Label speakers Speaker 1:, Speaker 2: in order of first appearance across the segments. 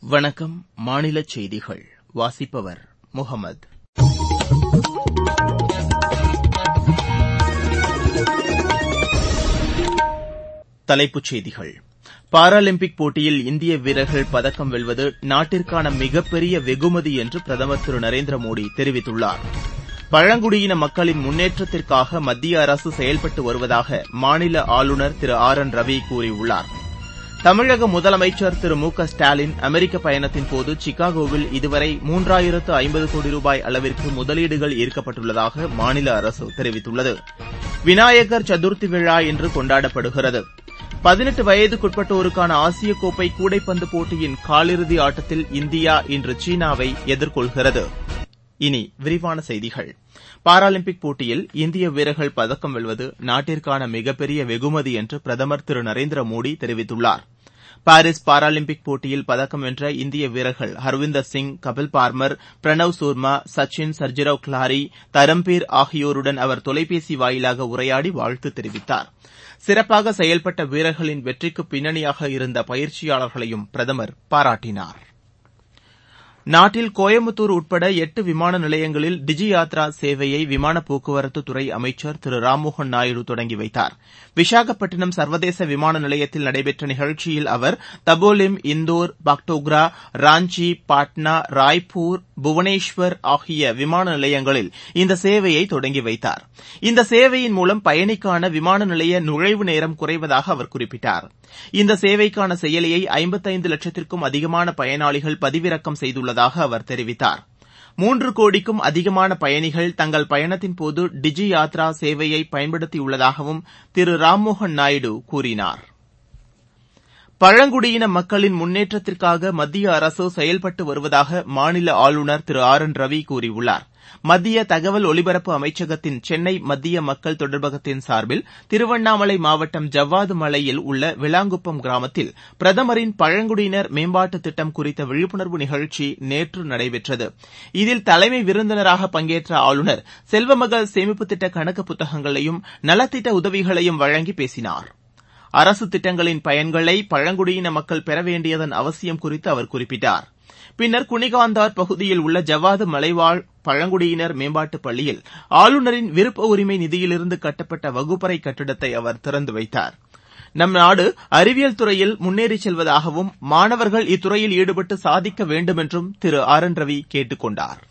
Speaker 1: வணக்கம் மாநிலச் செய்திகள் வாசிப்பவர் முகமது தலைப்புச் செய்திகள் பாராலிம்பிக் போட்டியில் இந்திய வீரர்கள் பதக்கம் வெல்வது நாட்டிற்கான மிகப்பெரிய வெகுமதி என்று பிரதமர் திரு நரேந்திர மோடி தெரிவித்துள்ளார் பழங்குடியின மக்களின் முன்னேற்றத்திற்காக மத்திய அரசு செயல்பட்டு வருவதாக மாநில ஆளுநர் திரு ஆர் என் ரவி கூறியுள்ளார் தமிழக முதலமைச்சர் திரு மு க ஸ்டாலின் அமெரிக்க பயணத்தின்போது சிகாகோவில் இதுவரை மூன்றாயிரத்து ஐம்பது கோடி ரூபாய் அளவிற்கு முதலீடுகள் ஈர்க்கப்பட்டுள்ளதாக மாநில அரசு தெரிவித்துள்ளது விநாயகர் சதுர்த்தி விழா இன்று கொண்டாடப்படுகிறது பதினெட்டு வயதுக்குட்பட்டோருக்கான ஆசிய கோப்பை கூடைப்பந்து போட்டியின் காலிறுதி ஆட்டத்தில் இந்தியா இன்று சீனாவை எதிர்கொள்கிறது இனி விரிவான செய்திகள் பாராலிம்பிக் போட்டியில் இந்திய வீரர்கள் பதக்கம் வெல்வது நாட்டிற்கான மிகப்பெரிய வெகுமதி என்று பிரதமர் திரு நரேந்திர மோடி தெரிவித்துள்ளார் பாரிஸ் பாராலிம்பிக் போட்டியில் பதக்கம் வென்ற இந்திய வீரர்கள் ஹர்விந்தர் சிங் கபில் பார்மர் பிரணவ் சர்மா சச்சின் சர்ஜிராவ் கிலாரி தரம்பீர் ஆகியோருடன் அவர் தொலைபேசி வாயிலாக உரையாடி வாழ்த்து தெரிவித்தார் சிறப்பாக செயல்பட்ட வீரர்களின் வெற்றிக்கு பின்னணியாக இருந்த பயிற்சியாளர்களையும் பிரதமர் பாராட்டினார் நாட்டில் கோயம்புத்தூர் உட்பட எட்டு விமான நிலையங்களில் டிஜி யாத்ரா சேவையை விமான போக்குவரத்து துறை அமைச்சர் திரு ராம்மோகன் நாயுடு தொடங்கி வைத்தார் விசாகப்பட்டினம் சர்வதேச விமான நிலையத்தில் நடைபெற்ற நிகழ்ச்சியில் அவர் தபோலிம் இந்தோர் பக்டோக்ரா ராஞ்சி பாட்னா ராய்ப்பூர் புவனேஸ்வர் ஆகிய விமான நிலையங்களில் இந்த சேவையை தொடங்கி வைத்தார் இந்த சேவையின் மூலம் பயணிக்கான விமான நிலைய நுழைவு நேரம் குறைவதாக அவர் குறிப்பிட்டார் இந்த சேவைக்கான செயலியை ஐம்பத்தைந்து லட்சத்திற்கும் அதிகமான பயனாளிகள் பதிவிறக்கம் செய்துள்ளதாக அவர் தெரிவித்தார் மூன்று கோடிக்கும் அதிகமான பயணிகள் தங்கள் பயணத்தின்போது டிஜி யாத்ரா சேவையை பயன்படுத்தியுள்ளதாகவும் திரு ராம்மோகன் நாயுடு கூறினார் பழங்குடியின மக்களின் முன்னேற்றத்திற்காக மத்திய அரசு செயல்பட்டு வருவதாக மாநில ஆளுநர் திரு ஆர் என் ரவி கூறியுள்ளார் மத்திய தகவல் ஒலிபரப்பு அமைச்சகத்தின் சென்னை மத்திய மக்கள் தொடர்பகத்தின் சார்பில் திருவண்ணாமலை மாவட்டம் ஜவ்வாது மலையில் உள்ள விளாங்குப்பம் கிராமத்தில் பிரதமரின் பழங்குடியினர் மேம்பாட்டு திட்டம் குறித்த விழிப்புணர்வு நிகழ்ச்சி நேற்று நடைபெற்றது இதில் தலைமை விருந்தினராக பங்கேற்ற ஆளுநர் செல்வமகள் சேமிப்பு திட்ட கணக்கு புத்தகங்களையும் நலத்திட்ட உதவிகளையும் வழங்கி பேசினார் அரசு திட்டங்களின் பயன்களை பழங்குடியின மக்கள் பெற வேண்டியதன் அவசியம் குறித்து அவர் குறிப்பிட்டார் பின்னர் குணிகாந்தார் பகுதியில் உள்ள ஜவ்வாது மலைவாழ் பழங்குடியினர் மேம்பாட்டுப் பள்ளியில் ஆளுநரின் விருப்ப உரிமை நிதியிலிருந்து கட்டப்பட்ட வகுப்பறை கட்டிடத்தை அவர் திறந்து வைத்தார் நம் நாடு அறிவியல் துறையில் முன்னேறிச் செல்வதாகவும் மாணவர்கள் இத்துறையில் ஈடுபட்டு சாதிக்க வேண்டும் என்றும் திரு ஆர் என் ரவி கேட்டுக் கொண்டார்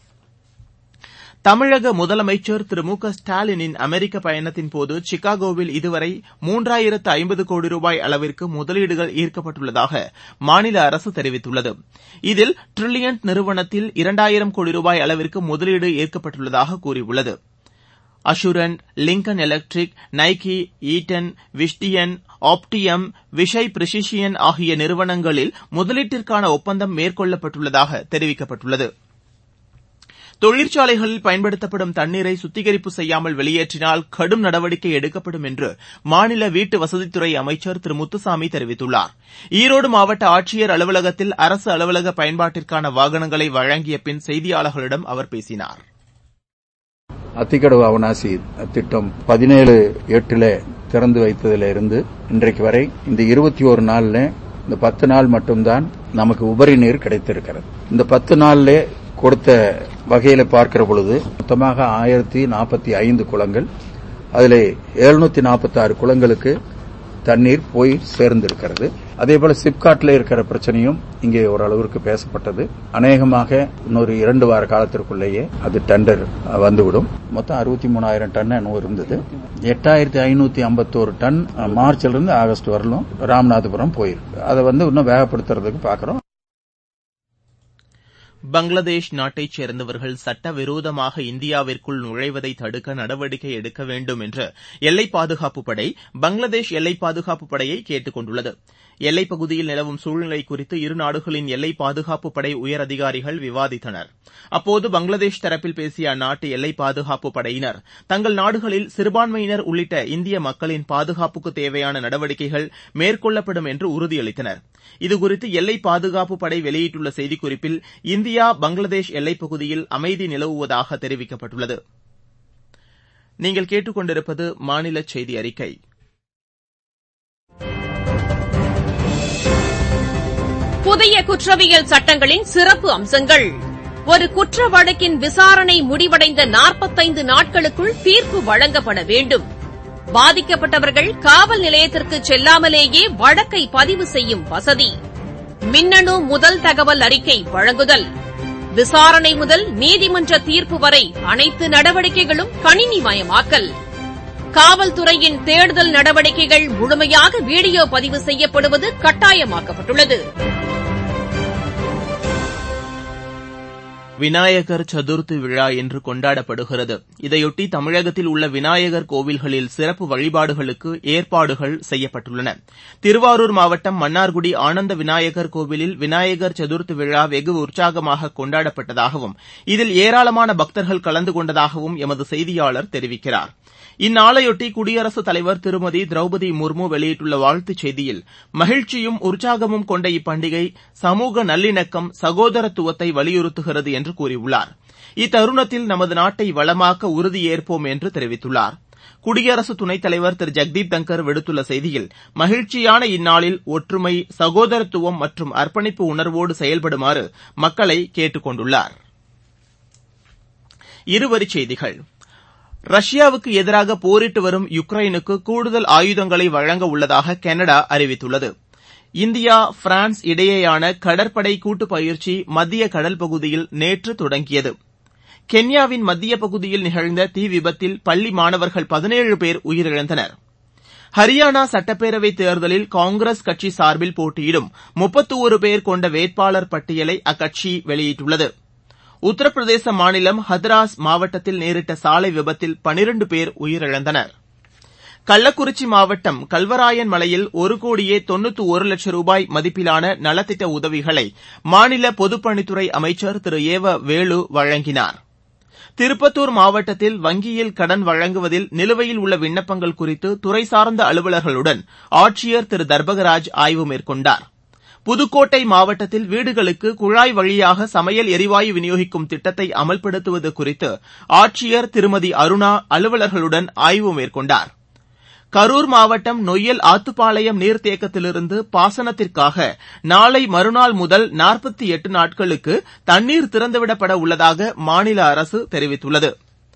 Speaker 1: தமிழக முதலமைச்சர் திரு மு க ஸ்டாலினின் அமெரிக்க பயணத்தின்போது சிகாகோவில் இதுவரை மூன்றாயிரத்து ஐம்பது கோடி ரூபாய் அளவிற்கு முதலீடுகள் ஈர்க்கப்பட்டுள்ளதாக மாநில அரசு தெரிவித்துள்ளது இதில் டிரில்லியன்ட் நிறுவனத்தில் இரண்டாயிரம் கோடி ரூபாய் அளவிற்கு முதலீடு ஈர்க்கப்பட்டுள்ளதாக கூறியுள்ளது Assurant Lincoln Electric Nike Eaton Visteon Optum Vishay Precision ஆகிய நிறுவனங்களில் முதலீட்டிற்கான ஒப்பந்தம் மேற்கொள்ளப்பட்டுள்ளதாக தெரிவிக்கப்பட்டுள்ளது தொழிற்சாலைகளில் பயன்படுத்தப்படும் தண்ணீரை சுத்திகரிப்பு செய்யாமல் வெளியேற்றினால் கடும் நடவடிக்கை எடுக்கப்படும் என்று மாநில வீட்டு வசதித்துறை அமைச்சர் திரு முத்துசாமி தெரிவித்துள்ளார் ஈரோடு மாவட்ட ஆட்சியர் அலுவலகத்தில் அரசு அலுவலக பயன்பாட்டிற்கான வாகனங்களை வழங்கிய பின் செய்தியாளர்களிடம் அவர் பேசினார்
Speaker 2: அத்திக்கடவு அவனாசி திட்டம் பதினேழு எட்டுல திறந்து வைத்ததிலிருந்து இன்றைக்கு வரை இந்த இருபத்தி ஒரு நாள்ல இந்த பத்து நாள் மட்டும்தான் நமக்கு உபரி நீர் கிடைத்திருக்கிறது இந்த பத்து நாள்ல கொடுத்த வகையில பார்க்கிற பொழுது மொத்தமாக ஆயிரத்தி நாற்பத்தி ஐந்து குளங்கள் அதில் எழுநூத்தி நாற்பத்தி ஆறு குளங்களுக்கு தண்ணீர் போய் சேர்ந்திருக்கிறது அதே போல சிப்காட்ல இருக்கிற பிரச்சனையும் இங்கே ஓரளவிற்கு பேசப்பட்டது அநேகமாக இன்னொரு இரண்டு வார காலத்திற்குள்ளேயே அது டெண்டர் வந்துவிடும் மொத்தம் அறுபத்தி மூணாயிரம் டன் என்னவோ இருந்தது எட்டாயிரத்தி ஐநூத்தி ஐம்பத்தோரு டன் மார்ச்ல இருந்து ஆகஸ்ட் வரலும் ராமநாதபுரம் போயிருக்கு அதை வந்து இன்னும் வேகப்படுத்துறதுக்கு பாக்குறோம்
Speaker 1: பங்களாதேஷ் நாட்டைச் சேர்ந்தவர்கள் சட்டவிரோதமாக இந்தியாவிற்குள் நுழைவதை தடுக்க நடவடிக்கை எடுக்க வேண்டும் என்று எல்லைப் பாதுகாப்புப் படை பங்களாதேஷ் எல்லைப் பாதுகாப்புப் படையை கேட்டுக் கொண்டுள்ளது எல்லைப் பகுதியில் நிலவும் சூழ்நிலை குறித்து இரு நாடுகளின் எல்லை பாதுகாப்புப் படை உயர் அதிகாரிகள் விவாதித்தனர் அப்போது பங்களாதேஷ் தரப்பில் பேசிய அந்நாட்டு எல்லை பாதுகாப்புப் படையினர் தங்கள் நாடுகளில் சிறுபான்மையினர் உள்ளிட்ட இந்திய மக்களின் பாதுகாப்புக்கு தேவையான நடவடிக்கைகள் மேற்கொள்ளப்படும் என்று உறுதியளித்தனர் இதுகுறித்து எல்லை பாதுகாப்புப் படை வெளியிட்டுள்ள செய்திக்குறிப்பில் இந்தியா பங்களாதேஷ் எல்லைப் பகுதியில் அமைதி நிலவுவதாக தெரிவிக்கப்பட்டுள்ளது நீங்கள் கேட்டுக்கொண்டிருப்பது மாநில செய்தி அறிக்கை
Speaker 3: புதிய குற்றவியல் சட்டங்களின் சிறப்பு அம்சங்கள் ஒரு குற்ற வழக்கின் விசாரணை முடிவடைந்த நாற்பத்தைந்து நாட்களுக்குள் தீர்ப்பு வழங்கப்பட வேண்டும் பாதிக்கப்பட்டவர்கள் காவல் நிலையத்திற்கு செல்லாமலேயே வழக்கை பதிவு செய்யும் வசதி மின்னணு முதல் தகவல் அறிக்கை வழங்குதல் விசாரணை முதல் நீதிமன்ற தீர்ப்பு வரை அனைத்து நடவடிக்கைகளும் கணினிமயமாக்கல் காவல்துறையின் தேடுதல் நடவடிக்கைகள் முழுமையாக வீடியோ பதிவு செய்யப்படுவது கட்டாயமாக்கப்பட்டுள்ளது
Speaker 1: விநாயகர் சதுர்த்தி விழா இன்று கொண்டாடப்படுகிறது இதையொட்டி தமிழகத்தில் உள்ள விநாயகர் கோவில்களில் சிறப்பு வழிபாடுகளுக்கு ஏற்பாடுகள் செய்யப்பட்டுள்ளன திருவாரூர் மாவட்டம் மன்னார்குடி ஆனந்த விநாயகர் கோவிலில் விநாயகர் சதுர்த்தி விழா வெகு உற்சாகமாக கொண்டாடப்பட்டதாகவும் இதில் ஏராளமான பக்தர்கள் கலந்து கொண்டதாகவும் எமது செய்தியாளர் தெரிவிக்கிறார் இந்நாளையொட்டி குடியரசுத் தலைவர் திருமதி திரௌபதி முர்மு வெளியிட்டுள்ள வாழ்த்துச் செய்தியில் மகிழ்ச்சியும் உற்சாகமும் கொண்ட இப்பண்டிகை சமூக நல்லிணக்கம் சகோதரத்துவத்தை வலியுறுத்துகிறது என்று கூறியுள்ளார் இத்தருணத்தில் நமது நாட்டை வளமாக்க உறுதியேற்போம் என்று தெரிவித்துள்ளார் குடியரசு துணைத் தலைவர் திரு ஜெக்தீப் தங்கர் விடுத்துள்ள செய்தியில் மகிழ்ச்சியான இந்நாளில் ஒற்றுமை சகோதரத்துவம் மற்றும் அர்ப்பணிப்பு உணர்வோடு செயல்படுமாறு மக்களை கேட்டுக் கொண்டுள்ளார் இருவரிச் செய்திகள் ரஷ்யாவுக்கு எதிராக போரிட்டு வரும் யுக்ரைனுக்கு கூடுதல் ஆயுதங்களை வழங்க உள்ளதாக கனடா அறிவித்துள்ளது இந்தியா பிரான்ஸ் இடையேயான கடற்படை கூட்டுப் பயிற்சி மத்திய கடல் பகுதியில் நேற்று தொடங்கியது கென்யாவின் மத்திய பகுதியில் நிகழ்ந்த தீ விபத்தில் பள்ளி மாணவர்கள் பதினேழு பேர் உயிரிழந்தனர் ஹரியானா சட்டப்பேரவைத் தேர்தலில் காங்கிரஸ் கட்சி சார்பில் போட்டியிடும் முப்பத்தோரு பேர் கொண்ட வேட்பாளர் பட்டியலை அக்கட்சி வெளியிட்டுள்ளது உத்தரப்பிரதேச மாநிலம் ஹத்ராஸ் மாவட்டத்தில் நேரிட்ட சாலை விபத்தில் பனிரண்டு பேர் உயிரிழந்தனர் கள்ளக்குறிச்சி மாவட்டம் கல்வராயன் மலையில் ஒரு கோடியே தொண்ணூத்து ஒரு லட்சம் ரூபாய் மதிப்பிலான நலத்திட்ட உதவிகளை மாநில பொதுப்பணித்துறை அமைச்சர் திரு ஏவ வேலு வழங்கினார் திருப்பத்தூர் மாவட்டத்தில் வங்கியில் கடன் வழங்குவதில் நிலுவையில் உள்ள விண்ணப்பங்கள் குறித்து துறை சார்ந்த அலுவலர்களுடன் ஆட்சியர் திரு தர்பகராஜ் ஆய்வு மேற்கொண்டார் புதுக்கோட்டை மாவட்டத்தில் வீடுகளுக்கு குழாய் வழியாக சமையல் எரிவாயு விநியோகிக்கும் திட்டத்தை அமல்படுத்துவது குறித்து ஆட்சியர் திருமதி அருணா அலுவலர்களுடன் ஆய்வு மேற்கொண்டார் கரூர் மாவட்டம் நொய்யல் ஆத்துப்பாளையம் நீர்த்தேக்கத்திலிருந்து பாசனத்திற்காக நாளை மறுநாள் முதல் நாற்பத்தி எட்டு நாட்களுக்கு தண்ணீர் திறந்துவிடப்பட உள்ளதாக மாநில அரசு தெரிவித்துள்ளது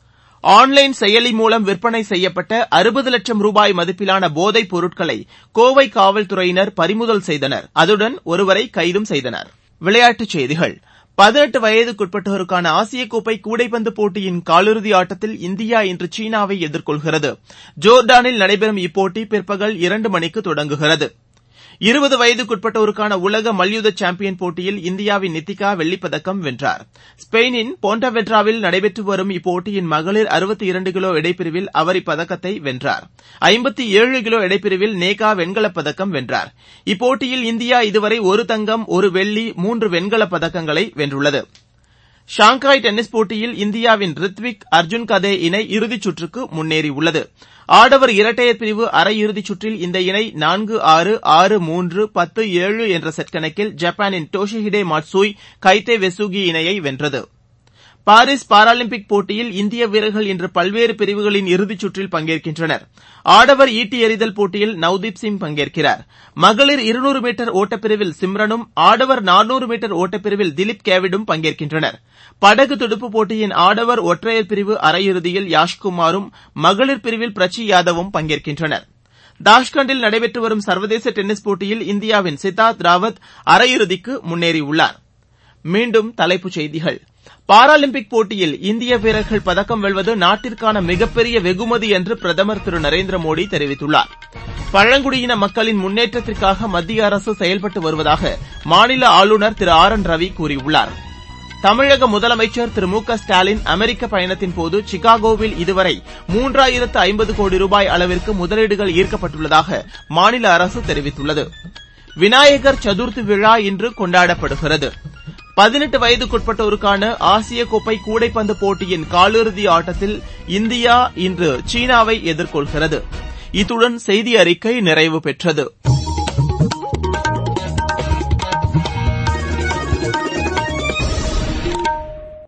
Speaker 1: ஆன்லைன் செயலி மூலம் விற்பனை செய்யப்பட்ட அறுபது லட்சம் ரூபாய் மதிப்பிலான போதைப் பொருட்களை கோவை காவல்துறையினர் பறிமுதல் செய்தனர் அதுடன் ஒருவரை கைதும் செய்தனர் விளையாட்டுச் செய்திகள் பதினெட்டு வயதுக்குட்பட்டோருக்கான ஆசிய கோப்பை கூடைப்பந்து போட்டியின் காலிறுதி ஆட்டத்தில் இந்தியா இன்று சீனாவை எதிர்கொள்கிறது ஜோர்டானில் நடைபெறும் இப்போட்டி பிற்பகல் இரண்டு மணிக்கு தொடங்குகிறது இருபது வயதுக்குட்பட்டோருக்கான உலக மல்யுத்த சாம்பியன் போட்டியில் இந்தியாவின் நித்திகா வெள்ளிப்பதக்கம் வென்றார் ஸ்பெயினின் போன்டவெட்ராவில் நடைபெற்று வரும் இப்போட்டியின் மகளிர் அறுபத்தி இரண்டு கிலோ எடைப்பிரிவில் அவர் இப்பதக்கத்தை வென்றார் ஐம்பத்தி ஏழு கிலோ எடைப்பிரிவில் நேகா வெண்கலப் பதக்கம் வென்றார் இப்போட்டியில் இந்தியா இதுவரை ஒரு தங்கம் ஒரு வெள்ளி மூன்று வெண்கலப் பதக்கங்களை வென்றுள்ளது ஷாங்காய் டென்னிஸ் போட்டியில் இந்தியாவின் ரித்விக் அர்ஜுன் கதே இணை இறுதிச் சுற்றுக்கு முன்னேறியுள்ளது ஆடவர் இரட்டையர் பிரிவு அரையிறுதிச் சுற்றில் இந்த இணை நான்கு ஆறு ஆறு மூன்று பத்து ஏழு என்ற செட் கணக்கில் ஜப்பானின் டோஷிஹிடே மாட்சூய் கைத்தே வெசுகி இணையை வென்றது பாரிஸ் பாராலிம்பிக் போட்டியில் இந்திய வீரர்கள் இன்று பல்வேறு பிரிவுகளின் இறுதிச் சுற்றில் பங்கேற்கின்றனர் ஆடவர் ஈட்டி எறிதல் போட்டியில் நவ்தீப் சிங் பங்கேற்கிறார் மகளிர் இருநூறு மீட்டர் ஓட்டப்பிரிவில் சிம்ரனும் ஆடவர் நானூறு மீட்டர் ஓட்டப்பிரிவில் திலிப் கேவிடும் பங்கேற்கின்றனர் படகு துடுப்பு போட்டியின் ஆடவர் ஒற்றையர் பிரிவு அரையிறுதியில் யாஷ்குமாரும் மகளிர் பிரிவில் பிரச்சி யாதவும் பங்கேற்கின்றனர் தாஷ்கண்டில் நடைபெற்று வரும் சர்வதேச டென்னிஸ் போட்டியில் இந்தியாவின் சித்தார்த் ராவத் அரையிறுதிக்கு முன்னேறியுள்ளார் மீண்டும் தலைப்புச் செய்திகள் பாராலிம்பிக் போட்டியில் இந்திய வீரர்கள் பதக்கம் வெல்வது நாட்டிற்கான மிகப்பெரிய வெகுமதி என்று பிரதமர் திரு நரேந்திர மோடி தெரிவித்துள்ளார் பழங்குடியின மக்களின் முன்னேற்றத்திற்காக மத்திய அரசு செயல்பட்டு வருவதாக மாநில ஆளுநர் திரு ஆர் என் ரவி கூறியுள்ளார் தமிழக முதலமைச்சர் திரு மு க ஸ்டாலின் அமெரிக்க பயணத்தின்போது சிகாகோவில் இதுவரை மூன்றாயிரத்து ஐம்பது கோடி ரூபாய் அளவிற்கு முதலீடுகள் ஈர்க்கப்பட்டுள்ளதாக மாநில அரசு தெரிவித்துள்ளது விநாயகர் சதுர்த்தி விழா இன்று கொண்டாடப்படுகிறது பதினெட்டு வயதுக்குட்பட்டோருக்கான ஆசிய கோப்பை கூடைப்பந்து போட்டியின் காலிறுதி ஆட்டத்தில் இந்தியா இன்று சீனாவை எதிர்கொள்கிறது இத்துடன் செய்தி அறிக்கை நிறைவு பெற்றது